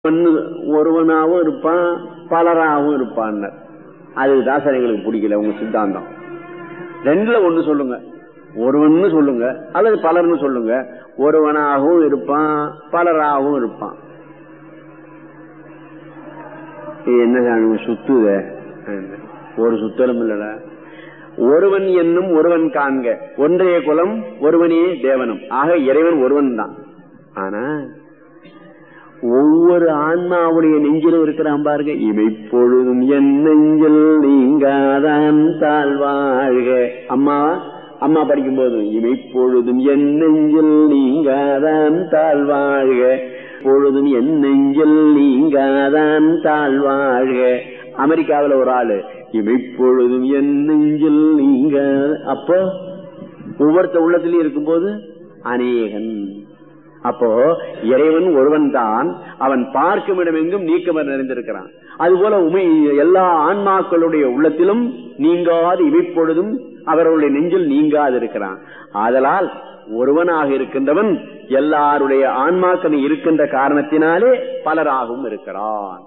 ஒன்னு ஒருவனாவும் இருப்பான் பலராகவும் இருப்பான் அது தாசர் எங்களுக்கு பிடிக்கல உங்க சித்தாந்தம் ரெண்டுல ஒண்ணு சொல்லுங்க ஒருவன்னு சொல்லுங்க அல்லது பலர்னு சொல்லுங்க ஒருவனாகவும் இருப்பான் பலராகவும் இருப்பான் இது என்ன சாமி சுத்துத ஒரு சுத்தலும் இல்லட ஒருவன் என்னும் ஒருவன் காண்க ஒன்றைய குலம் ஒருவனே தேவனும் ஆக இறைவன் ஒருவன் தான் ஆனா ஒவ்வொரு ஆன்மாவுடைய நெஞ்சிலும் இருக்கிறான் பாருங்க இமைப்பொழுதும் என் நெஞ்சில் நீங்காதான் தாழ்வாழ்க அம்மா அம்மா படிக்கும் போது இமைப்பொழுதும் என் நெஞ்சில் நீங்காதான் தாழ்வாழ்க பொழுதும் என் நெஞ்சில் நீங்காதான் தாழ்வாழ்க அமெரிக்காவில் ஒரு ஆளு இமைப்பொழுதும் என் நெஞ்சில் நீங்க அப்போ ஒவ்வொருத்த உள்ளத்திலையும் இருக்கும்போது அநேகன் அப்போ இறைவன் ஒருவன் தான் அவன் பார்க்கும் இடமெங்கும் நீக்கமர் நிறைந்திருக்கிறான் அதுபோல உமை எல்லா ஆன்மாக்களுடைய உள்ளத்திலும் நீங்காது இமைப்பொழுதும் அவர்களுடைய நெஞ்சில் நீங்காது இருக்கிறான் ஆதலால் ஒருவனாக இருக்கின்றவன் எல்லாருடைய ஆன்மாக்கள் இருக்கின்ற காரணத்தினாலே பலராகவும் இருக்கிறான்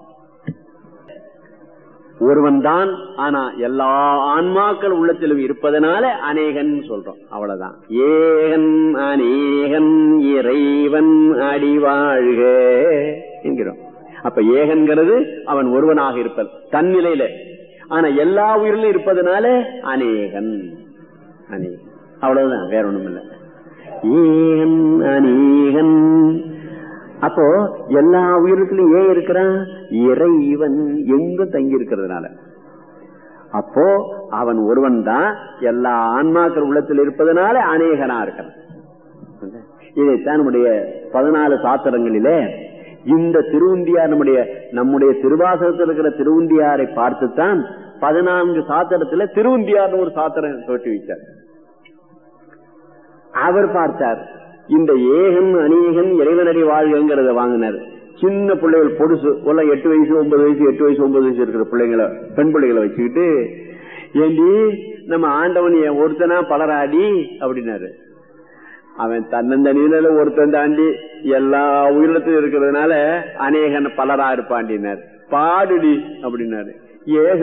ஒருவன் தான் ஆனா எல்லா ஆன்மாக்கள் உள்ளத்திலும் இருப்பதனால அநேகன் சொல்றோம் அவ்வளவுதான் ஏகன் அநேகன் இறைவன் அடிவாழ்க என்கிறோம் அப்ப ஏகன்கிறது அவன் ஒருவனாக இருப்பது தன்னிலையில ஆனா எல்லா உயிரிலும் இருப்பதனால அநேகன் அநேகன் அவ்வளவுதான் வேற ஒண்ணும் இல்லை ஏகன் அநேகன் அப்போ எல்லா உயிரத்திலும் ஏன் இருக்கிறான் இறைவன் எங்கும் தங்கி இருக்கிறதுனால அப்போ அவன் ஒருவன் தான் எல்லா ஆன்மாக்கள் உள்ளத்தில் இருப்பதனால அநேகனா இருக்கிறான் இதைத்தான் நம்முடைய பதினாலு சாத்திரங்களிலே இந்த திருவுந்தியார் நம்முடைய நம்முடைய திருவாசகத்தில் இருக்கிற திருவுந்தியாரை பார்த்துத்தான் பதினான்கு சாத்திரத்துல திருவுந்தியார் ஒரு சாத்திரம் தோட்டி வைத்தார் அவர் பார்த்தார் இந்த ஏகன் அநேகன் இறைவனடி வாழ்கிறத வாங்கினார் சின்ன பிள்ளைகள் பொடுசு உள்ள எட்டு வயசு ஒன்பது வயசு எட்டு வயசு ஒன்பது வயசு இருக்கிற பிள்ளைங்களை பெண் பிள்ளைகளை வச்சுக்கிட்டு ஏண்டி நம்ம ஆண்டவன் ஒருத்தனா பலராடி அப்படின்னாரு அவன் தன்னந்தனியில ஒருத்தன் தாண்டி எல்லா உயிரினத்திலும் இருக்கிறதுனால அநேகன் பலரா இருப்பாண்டினார் பாடுடி அப்படின்னாரு ஏக